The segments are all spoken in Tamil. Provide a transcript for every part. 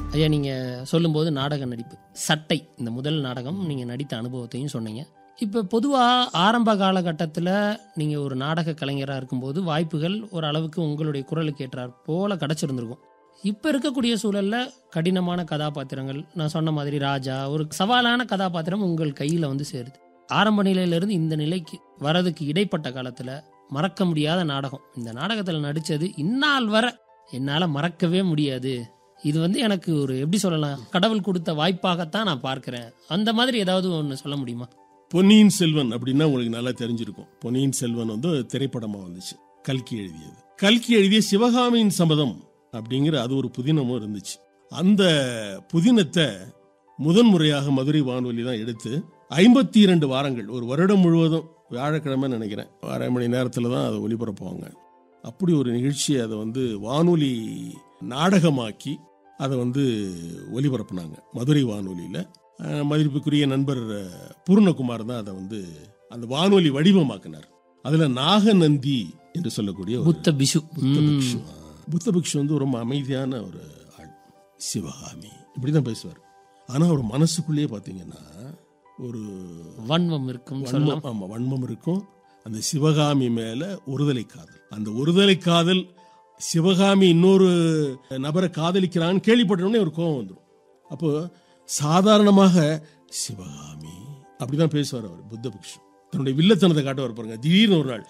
ஐயா நீங்கள் சொல்லும்போது நாடக நடிப்பு சட்டை இந்த முதல் நாடகம் நீங்கள் நடித்த அனுபவத்தையும் சொன்னீங்க இப்போ பொதுவாக ஆரம்ப காலகட்டத்தில் நீங்கள் ஒரு நாடக கலைஞராக இருக்கும்போது வாய்ப்புகள் ஒரு அளவுக்கு உங்களுடைய குரலுக்கு ஏற்றார் போல கிடச்சிருந்துருக்கும் இப்போ இருக்கக்கூடிய சூழலில் கடினமான கதாபாத்திரங்கள் நான் சொன்ன மாதிரி ராஜா ஒரு சவாலான கதாபாத்திரம் உங்கள் கையில் வந்து சேருது ஆரம்ப நிலையிலிருந்து இந்த நிலைக்கு வரதுக்கு இடைப்பட்ட காலத்தில் மறக்க முடியாத நாடகம் இந்த நாடகத்தில் நடித்தது இந்நாள் வர என்னால் மறக்கவே முடியாது இது வந்து எனக்கு ஒரு எப்படி சொல்லலாம் கடவுள் கொடுத்த வாய்ப்பாகத்தான் நான் பார்க்கிறேன் அந்த மாதிரி ஏதாவது ஒன்று சொல்ல முடியுமா பொன்னியின் செல்வன் அப்படின்னா உங்களுக்கு நல்லா தெரிஞ்சிருக்கும் பொன்னியின் செல்வன் வந்து திரைப்படமா வந்துச்சு கல்கி எழுதியது கல்கி எழுதிய சிவகாமியின் சபதம் அப்படிங்கிற அது ஒரு புதினமும் இருந்துச்சு அந்த புதினத்தை முதன் முறையாக மதுரை வானொலி தான் எடுத்து ஐம்பத்தி இரண்டு வாரங்கள் ஒரு வருடம் முழுவதும் வியாழக்கிழமை நினைக்கிறேன் அரை மணி நேரத்தில் தான் அதை ஒளிபரப்புவாங்க அப்படி ஒரு நிகழ்ச்சியை அதை வந்து வானொலி நாடகமாக்கி அதை வந்து ஒலிபரப்புனாங்க மதுரை வானொலியில் மதிப்புக்குரிய நண்பர் அஹ், பூர்ணகுமார் தான் அதை வந்து அந்த வானொலி வடிவமாக்கினார் அதுல நாகநந்தி என்று சொல்லக்கூடிய ஒரு புத்த பிஷு புத்த ம். பிக்ஷு புத்த பிக்ஷு வந்து ரொம்ப அமைதியான ஒரு ஆள் சிவகாமி இப்படிதான் பேசுவார் ஆனா அவர் மனசுக்குள்ளேயே பாத்தீங்கன்னா ஒரு வன்மம் இருக்கும் சொல்லலாம் வன்மம் ஆமா வன்மம் இருக்கும் அந்த சிவகாமி மேல ஒருதலை காதல் அந்த ஒருதலை காதல் சிவகாமி இன்னொரு நபரை காதலிக்கிறான்னு கேள்விப்பட்டோடனே ஒரு கோபம் வந்துடும் அப்போ சாதாரணமாக சிவகாமி அப்படிதான் பேசுவார் அவர் புத்த பிக்ஷு தன்னுடைய வில்லத்தனத்தை காட்டுவார் பாருங்க திடீர்னு ஒரு நாள்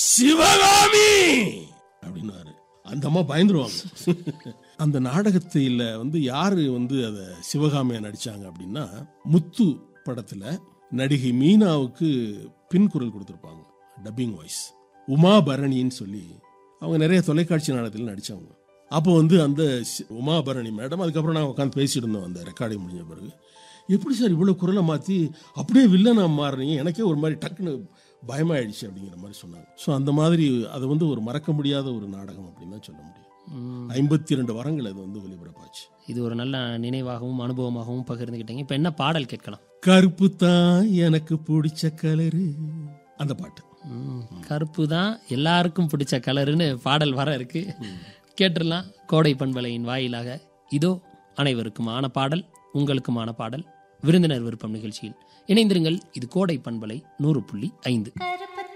சிவகாமி அப்படின்னாரு அந்த அம்மா பயந்துருவாங்க அந்த நாடகத்தில வந்து யாரு வந்து அதை சிவகாமியா நடிச்சாங்க அப்படின்னா முத்து படத்துல நடிகை மீனாவுக்கு பின் குரல் கொடுத்துருப்பாங்க டப்பிங் வாய்ஸ் உமா பரணின்னு சொல்லி அவங்க நிறைய தொலைக்காட்சி நாடகத்தில் நடிச்சவங்க அப்போ வந்து அந்த சி- உமா பரணி மேடம் அதுக்கப்புறம் நான் உட்காந்து பேசிட்டு இருந்தோம் அந்த ரெக்கார்டிங் முடிஞ்ச பிறகு எப்படி சார் இவ்வளோ குரலை மாற்றி அப்படியே வில்லனா மாறுறீங்க எனக்கே ஒரு மாதிரி டக்குன்னு பயமாயிடுச்சு அப்படிங்கிற மாதிரி சொன்னாங்க ஸோ அந்த மாதிரி அது வந்து ஒரு மறக்க முடியாத ஒரு நாடகம் அப்படின்னு தான் சொல்ல முடியும் ம். ஐம்பத்தி ரெண்டு வாரங்கள் அது வந்து ஒளிபரப்பாச்சு இது ஒரு நல்ல நினைவாகவும் அனுபவமாகவும் பகிர்ந்துக்கிட்டீங்க இப்போ என்ன பாடல் கேட்கலாம் கருப்பு தான் எனக்கு பிடிச்ச கலரு அந்த பாட்டு ம், கருப்பு தான் எல்லாருக்கும் பிடிச்ச கலருன்னு பாடல் வர இருக்கு கேட்டுடலாம் கோடை பண்பலையின் வாயிலாக இதோ அனைவருக்குமான பாடல் உங்களுக்குமான பாடல் விருந்தினர் விருப்பம் நிகழ்ச்சியில் இணைந்திருங்கள் இது கோடை பண்பலை நூறு புள்ளி ஐந்து கருப்பு